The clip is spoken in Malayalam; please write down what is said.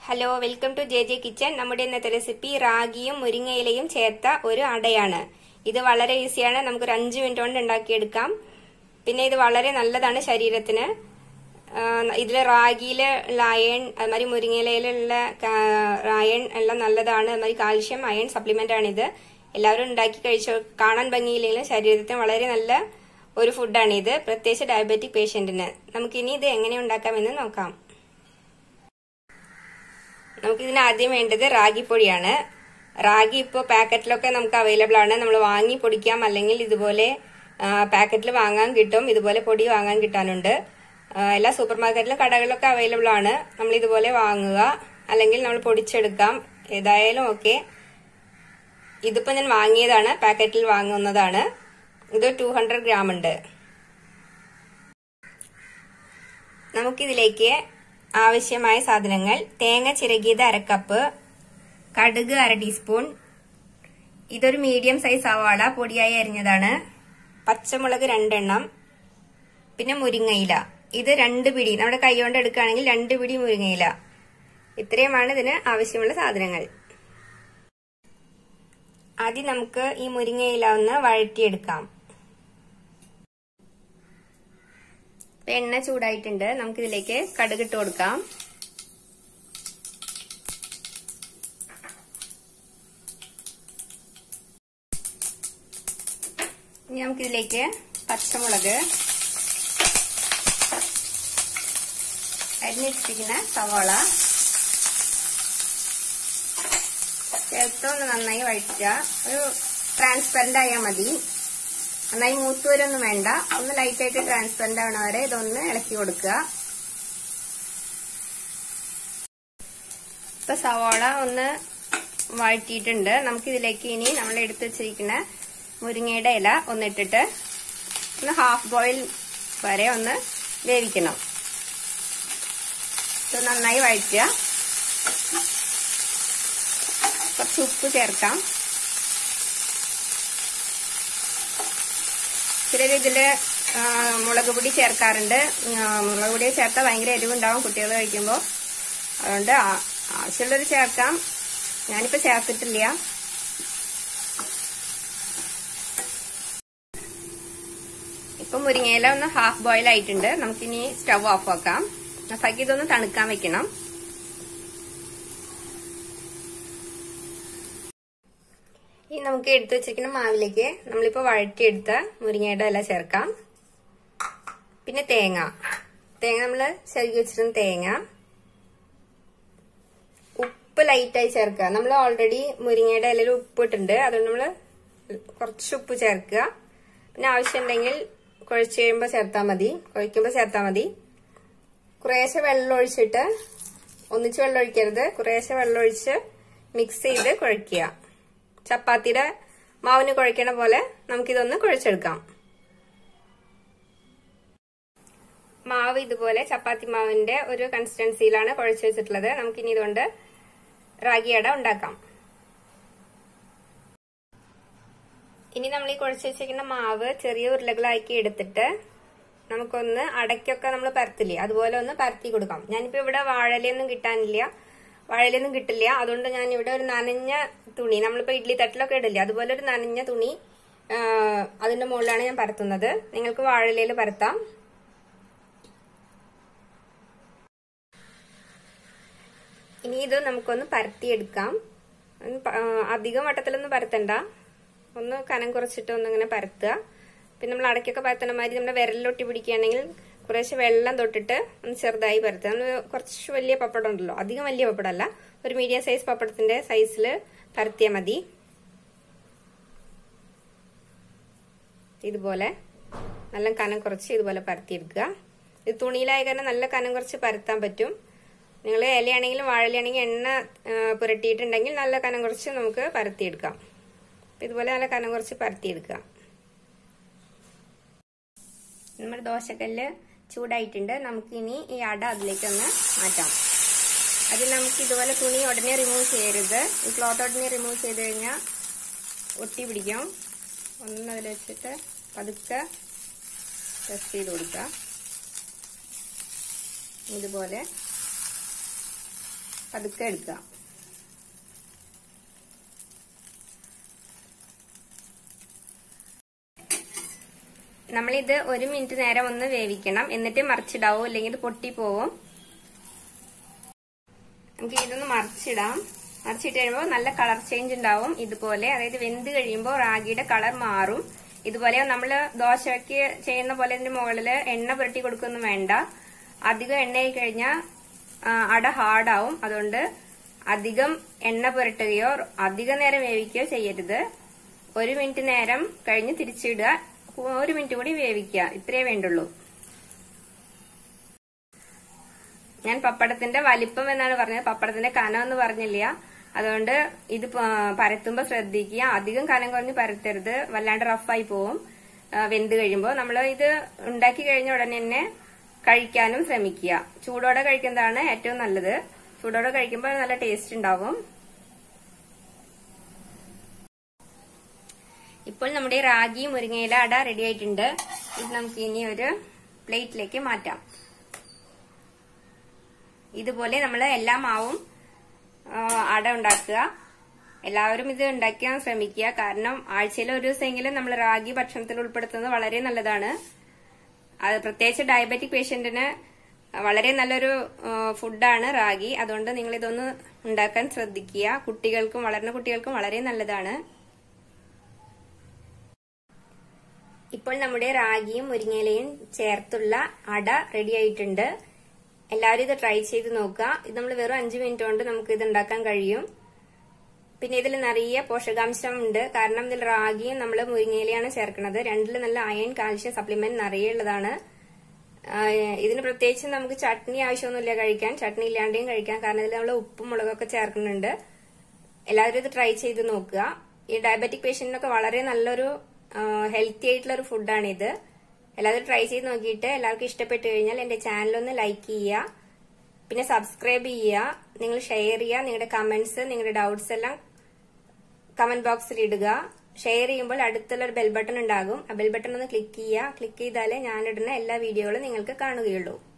hello welcome to J J kitchen നമ്മുടെ ഇന്നത്തെ റെസിപ്പി റാഗിയും മുരിങ്ങയിലയും ചേർത്ത ഒരു അടയാണ് ഇത് വളരെ ഈസിയാണ് നമുക്കൊരു അഞ്ച് മിനിറ്റ് കൊണ്ട് ഉണ്ടാക്കിയെടുക്കാം പിന്നെ ഇത് വളരെ നല്ലതാണ് ശരീരത്തിന് ഇതിൽ റാഗിയിൽ ഉള്ള അയൺ അതുമാതിരി മുരിങ്ങയിലയിലുള്ള അയൺ എല്ലാം നല്ലതാണ് അതുമാതിരി കാൽഷ്യം അയൺ സപ്ലിമെന്റ് ആണിത് എല്ലാവരും ഉണ്ടാക്കി കഴിച്ചു കാണാൻ ഭംഗിയില്ലെങ്കിലും ശരീരത്തിന് വളരെ നല്ല ഒരു ഫുഡാണിത് പ്രത്യേകിച്ച് ഡയബറ്റിക് പേഷ്യന്റിന് നമുക്കിനി ഇത് എങ്ങനെ ഉണ്ടാക്കാമെന്ന് നോക്കാം നമുക്കിതിന് ആദ്യം വേണ്ടത് റാഗിപ്പൊടിയാണ് റാഗി ഇപ്പോൾ പാക്കറ്റിലൊക്കെ നമുക്ക് അവൈലബിൾ ആണ് നമ്മൾ വാങ്ങി പൊടിക്കാം അല്ലെങ്കിൽ ഇതുപോലെ പാക്കറ്റിൽ വാങ്ങാൻ കിട്ടും ഇതുപോലെ പൊടി വാങ്ങാൻ കിട്ടാനുണ്ട് എല്ലാ സൂപ്പർ മാർക്കറ്റിലും കടകളിലൊക്കെ അവൈലബിൾ ആണ് നമ്മൾ ഇതുപോലെ വാങ്ങുക അല്ലെങ്കിൽ നമ്മൾ പൊടിച്ചെടുക്കാം ഏതായാലും ഓക്കെ ഇതിപ്പോൾ ഞാൻ വാങ്ങിയതാണ് പാക്കറ്റിൽ വാങ്ങുന്നതാണ് ഇത് ടു ഹൺഡ്രഡ് ഗ്രാം ഉണ്ട് നമുക്കിതിലേക്ക് ആവശ്യമായ സാധനങ്ങൾ തേങ്ങ ചിരകിയത് അരക്കപ്പ് കടുക് അര ടീസ്പൂൺ ഇതൊരു മീഡിയം സൈസ് സവാള പൊടിയായി അരിഞ്ഞതാണ് പച്ചമുളക് രണ്ടെണ്ണം പിന്നെ മുരിങ്ങയില ഇത് രണ്ട് പിടി നമ്മുടെ കൈകൊണ്ട് എടുക്കുകയാണെങ്കിൽ രണ്ട് പിടി മുരിങ്ങയില ഇത്രയുമാണ് ഇതിന് ആവശ്യമുള്ള സാധനങ്ങൾ ആദ്യം നമുക്ക് ഈ മുരിങ്ങയില ഒന്ന് വഴറ്റിയെടുക്കാം എണ്ണ ചൂടായിട്ടുണ്ട് നമുക്കിതിലേക്ക് കടുകിട്ട് കൊടുക്കാം ഇനി നമുക്കിതിലേക്ക് പച്ചമുളക് അരിഞ്ഞിട്ടിരിക്കുന്ന സവാള ചേർത്ത് ഒന്ന് നന്നായി വഴിക്കുക ഒരു ട്രാൻസ്പെറന്റ് ആയാൽ മതി നന്നായി മൂത്ത് വരൊന്നും വേണ്ട ഒന്ന് ലൈറ്റ് ആയിട്ട് ട്രാൻസ്പെറന്റ് ആവണ വരെ ഇതൊന്ന് ഇളക്കി കൊടുക്കുക ഇപ്പൊ സവാള ഒന്ന് വഴറ്റിയിട്ടുണ്ട് നമുക്കിതിലേക്ക് ഇനി നമ്മൾ എടുത്തു വെച്ചിരിക്കുന്ന മുരിങ്ങയുടെ ഇല ഒന്നിട്ടിട്ട് ഒന്ന് ഹാഫ് ബോയിൽ വരെ ഒന്ന് വേവിക്കണം ഇത് നന്നായി വഴറ്റുക കുറച്ച് ഉപ്പ് ചേർക്കാം ചിലർ ഇതില് മുളക് പൊടി ചേർക്കാറുണ്ട് മുളക് പൊടി ചേർത്താൽ ഭയങ്കര എരിവുണ്ടാവും കുട്ടികൾ കഴിക്കുമ്പോൾ അതുകൊണ്ട് ആവശ്യമുള്ളത് ചേർക്കാം ഞാനിപ്പോ ചേർത്തിട്ടില്ല ഇപ്പൊ മുരിങ്ങയില ഒന്ന് ഹാഫ് ബോയിൽ ആയിട്ടുണ്ട് നമുക്കിനി സ്റ്റവ് ഓഫ് ആക്കാം ഓഫാക്കി ഇതൊന്ന് തണുക്കാൻ വെക്കണം ഇനി നമുക്ക് എടുത്തു വെച്ചിരിക്കുന്ന മാവിലേക്ക് നമ്മളിപ്പോ വഴറ്റിയെടുത്ത മുരിങ്ങയുടെ ഇല ചേർക്കാം പിന്നെ തേങ്ങ തേങ്ങ നമ്മൾ ചെറുകി വെച്ചിരുന്ന തേങ്ങ ഉപ്പ് ലൈറ്റായി ചേർക്കുക നമ്മൾ ഓൾറെഡി മുരിങ്ങയുടെ ഇലയിൽ ഉപ്പ് ഇട്ടുണ്ട് അതുകൊണ്ട് നമ്മൾ കുറച്ച് ഉപ്പ് ചേർക്കുക പിന്നെ ആവശ്യമുണ്ടെങ്കിൽ കുഴച്ച് കഴിയുമ്പോൾ ചേർത്താൽ മതി കുഴയ്ക്കുമ്പോൾ ചേർത്താൽ മതി കുറേശ്ശെ വെള്ളം ഒഴിച്ചിട്ട് ഒന്നിച്ച് വെള്ളം ഒഴിക്കരുത് കുറേശ്ശെ വെള്ളം ഒഴിച്ച് മിക്സ് ചെയ്ത് കുഴയ്ക്കുക ചപ്പാത്തിയുടെ മാവിന് കുഴക്കണ പോലെ നമുക്കിതൊന്ന് കുഴച്ചെടുക്കാം മാവ് ഇതുപോലെ ചപ്പാത്തി മാവിന്റെ ഒരു കൺസിസ്റ്റൻസിയിലാണ് കുഴച്ച് വെച്ചിട്ടുള്ളത് നമുക്കിനി ഇതുകൊണ്ട് റാഗിയട ഉണ്ടാക്കാം ഇനി നമ്മൾ ഈ കുഴച്ച് വെച്ചിരിക്കുന്ന മാവ് ചെറിയ ഉരുളകളാക്കി എടുത്തിട്ട് നമുക്കൊന്ന് അടയ്ക്കൊക്കെ നമ്മൾ പരത്തില്ലേ അതുപോലെ ഒന്ന് പരത്തി കൊടുക്കാം ഞാനിപ്പോ ഇവിടെ വാഴലയൊന്നും കിട്ടാനില്ല വാഴയിലൊന്നും കിട്ടില്ല അതുകൊണ്ട് ഞാൻ ഇവിടെ ഒരു നനഞ്ഞ തുണി നമ്മളിപ്പോ ഇഡ്ലി തട്ടിലൊക്കെ ഇടില്ല അതുപോലെ ഒരു നനഞ്ഞ തുണി അതിന്റെ മുകളിലാണ് ഞാൻ പരത്തുന്നത് നിങ്ങൾക്ക് വാഴയിലയിൽ പരത്താം ഇനി ഇത് നമുക്കൊന്ന് പരത്തിയെടുക്കാം അധികം വട്ടത്തിലൊന്നും പരത്തണ്ട ഒന്ന് കനം കുറച്ചിട്ട് ഒന്നിങ്ങനെ പരത്തുക പിന്നെ നമ്മൾ അടയ്ക്കൊക്കെ പരത്തണ മാതിരി നമ്മുടെ വിരലിലൊട്ടി പിടിക്കുകയാണെങ്കിൽ കുറേശ്ശെ വെള്ളം തൊട്ടിട്ട് ഒന്ന് ചെറുതായി പരത്തുക നമ്മൾ കുറച്ച് വലിയ പപ്പടം ഉണ്ടല്ലോ അധികം വലിയ പപ്പടമല്ല ഒരു മീഡിയം സൈസ് പപ്പടത്തിന്റെ സൈസിൽ പരത്തിയാൽ മതി ഇതുപോലെ നല്ല കനം കുറച്ച് ഇതുപോലെ പരത്തിയെടുക്കുക ഇത് തുണിയിലായ കാരണം നല്ല കനം കുറച്ച് പരത്താൻ പറ്റും നിങ്ങൾ ഇലയാണെങ്കിലും വാഴയിലാണെങ്കിലും എണ്ണ പുരട്ടിയിട്ടുണ്ടെങ്കിൽ നല്ല കനം കുറച്ച് നമുക്ക് പരത്തിയെടുക്കാം ഇതുപോലെ നല്ല കനം കുറച്ച് പരത്തിയെടുക്കുക നമ്മുടെ ദോശക്കല്ല് ചൂടായിട്ടുണ്ട് നമുക്കിനി ഈ അട അതിലേക്കൊന്ന് മാറ്റാം അതിൽ നമുക്ക് ഇതുപോലെ തുണി ഉടനെ റിമൂവ് ചെയ്യരുത് ഈ ക്ലോത്ത് ഉടനെ റിമൂവ് ചെയ്ത് കഴിഞ്ഞാൽ ഒട്ടി പിടിക്കും ഒന്ന് അതിൽ വെച്ചിട്ട് പതുക്കെ ടെസ്റ്റ് ചെയ്ത് കൊടുക്കുക ഇതുപോലെ പതുക്കെ എടുക്കുക നമ്മളിത് ഒരു മിനിറ്റ് നേരം ഒന്ന് വേവിക്കണം എന്നിട്ട് മറിച്ചിടാവൂ അല്ലെങ്കിൽ ഇത് പൊട്ടിപ്പോവും നമുക്ക് ഇതൊന്ന് മറിച്ചിടാം മറിച്ചിട്ട് കഴിയുമ്പോൾ നല്ല കളർ ചേഞ്ച് ഉണ്ടാവും ഇതുപോലെ അതായത് വെന്ത് കഴിയുമ്പോൾ റാഗിയുടെ കളർ മാറും ഇതുപോലെ നമ്മൾ ദോശയ്ക്ക് ചെയ്യുന്ന പോലെ ഇതിന്റെ മുകളിൽ എണ്ണ പുരട്ടി കൊടുക്കൊന്നും വേണ്ട അധികം എണ്ണയായി കഴിഞ്ഞാൽ അട ഹാർഡാവും അതുകൊണ്ട് അധികം എണ്ണ പുരട്ടുകയോ അധിക നേരം വേവിക്കുകയോ ചെയ്യരുത് ഒരു മിനിറ്റ് നേരം കഴിഞ്ഞ് തിരിച്ചിടുക ഒരു മിനിറ്റ് കൂടി വേവിക്കുക ഇത്രയേ വേണ്ടുള്ളൂ ഞാൻ പപ്പടത്തിന്റെ വലിപ്പം എന്നാണ് പറഞ്ഞത് പപ്പടത്തിന്റെ കനം എന്ന് പറഞ്ഞില്ല അതുകൊണ്ട് ഇത് പരത്തുമ്പോ ശ്രദ്ധിക്കുക അധികം കനം കുറഞ്ഞ് പരത്തരുത് വല്ലാണ്ട് റഫായി പോവും വെന്ത് കഴിയുമ്പോൾ നമ്മൾ ഇത് ഉണ്ടാക്കി കഴിഞ്ഞ ഉടനെ തന്നെ കഴിക്കാനും ശ്രമിക്കുക ചൂടോടെ കഴിക്കുന്നതാണ് ഏറ്റവും നല്ലത് ചൂടോടെ കഴിക്കുമ്പോൾ നല്ല ടേസ്റ്റ് ഉണ്ടാവും ഇപ്പോൾ നമ്മുടെ റാഗി മുരിങ്ങയില അട റെഡി ആയിട്ടുണ്ട് ഇത് നമുക്ക് ഇനി ഒരു പ്ലേറ്റിലേക്ക് മാറ്റാം ഇതുപോലെ നമ്മൾ എല്ലാ മാവും അട ഉണ്ടാക്കുക എല്ലാവരും ഇത് ഉണ്ടാക്കാൻ ശ്രമിക്കുക കാരണം ആഴ്ചയിൽ ഒരു ദിവസമെങ്കിലും നമ്മൾ റാഗി ഭക്ഷണത്തിൽ ഉൾപ്പെടുത്തുന്നത് വളരെ നല്ലതാണ് അത് പ്രത്യേകിച്ച് ഡയബറ്റിക് പേഷ്യന്റിന് വളരെ നല്ലൊരു ഫുഡാണ് റാഗി അതുകൊണ്ട് നിങ്ങൾ ഇതൊന്ന് ഉണ്ടാക്കാൻ ശ്രദ്ധിക്കുക കുട്ടികൾക്കും വളർന്ന കുട്ടികൾക്കും വളരെ നല്ലതാണ് ഇപ്പോൾ നമ്മുടെ റാഗിയും മുരിങ്ങയിലയും ചേർത്തുള്ള അട റെഡി ആയിട്ടുണ്ട് എല്ലാവരും ഇത് ട്രൈ ചെയ്ത് നോക്കുക ഇത് നമ്മൾ വെറും അഞ്ച് മിനിറ്റ് കൊണ്ട് നമുക്ക് ഇത് ഉണ്ടാക്കാൻ കഴിയും പിന്നെ ഇതിൽ നിറയെ പോഷകാംശം ഉണ്ട് കാരണം ഇതിൽ റാഗിയും നമ്മൾ മുരിങ്ങയിലയാണ് ചേർക്കുന്നത് രണ്ടിൽ നല്ല അയൺ കാൽഷ്യം സപ്ലിമെന്റ് നിറയെ ഉള്ളതാണ് ഇതിന് പ്രത്യേകിച്ച് നമുക്ക് ചട്നി ആവശ്യമൊന്നുമില്ല കഴിക്കാൻ ചട്നി ഇല്ലാണ്ടെയും കഴിക്കാം കാരണം ഇതിൽ നമ്മൾ ഉപ്പും മുളകൊക്കെ ചേർക്കുന്നുണ്ട് എല്ലാവരും ഇത് ട്രൈ ചെയ്ത് നോക്കുക ഈ ഡയബറ്റിക് പേഷ്യന്റിനൊക്കെ വളരെ നല്ലൊരു ഹെൽത്തി ആയിട്ടുള്ള ഒരു ഫുഡാണ് ഇത് എല്ലാവരും ട്രൈ ചെയ്ത് നോക്കിയിട്ട് എല്ലാവർക്കും ഇഷ്ടപ്പെട്ടു കഴിഞ്ഞാൽ എന്റെ ചാനൽ ഒന്ന് ലൈക്ക് ചെയ്യുക പിന്നെ സബ്സ്ക്രൈബ് ചെയ്യുക നിങ്ങൾ ഷെയർ ചെയ്യുക നിങ്ങളുടെ കമന്റ്സ് നിങ്ങളുടെ ഡൗട്ട്സ് എല്ലാം കമന്റ് ബോക്സിൽ ഇടുക ഷെയർ ചെയ്യുമ്പോൾ അടുത്തുള്ള ഒരു ബെൽ ബട്ടൺ ഉണ്ടാകും ആ ബെൽ ബട്ടൺ ഒന്ന് ക്ലിക്ക് ചെയ്യുക ക്ലിക്ക് ചെയ്താലേ ഞാനിടുന്ന എല്ലാ വീഡിയോകളും നിങ്ങൾക്ക് കാണുകയുള്ളൂ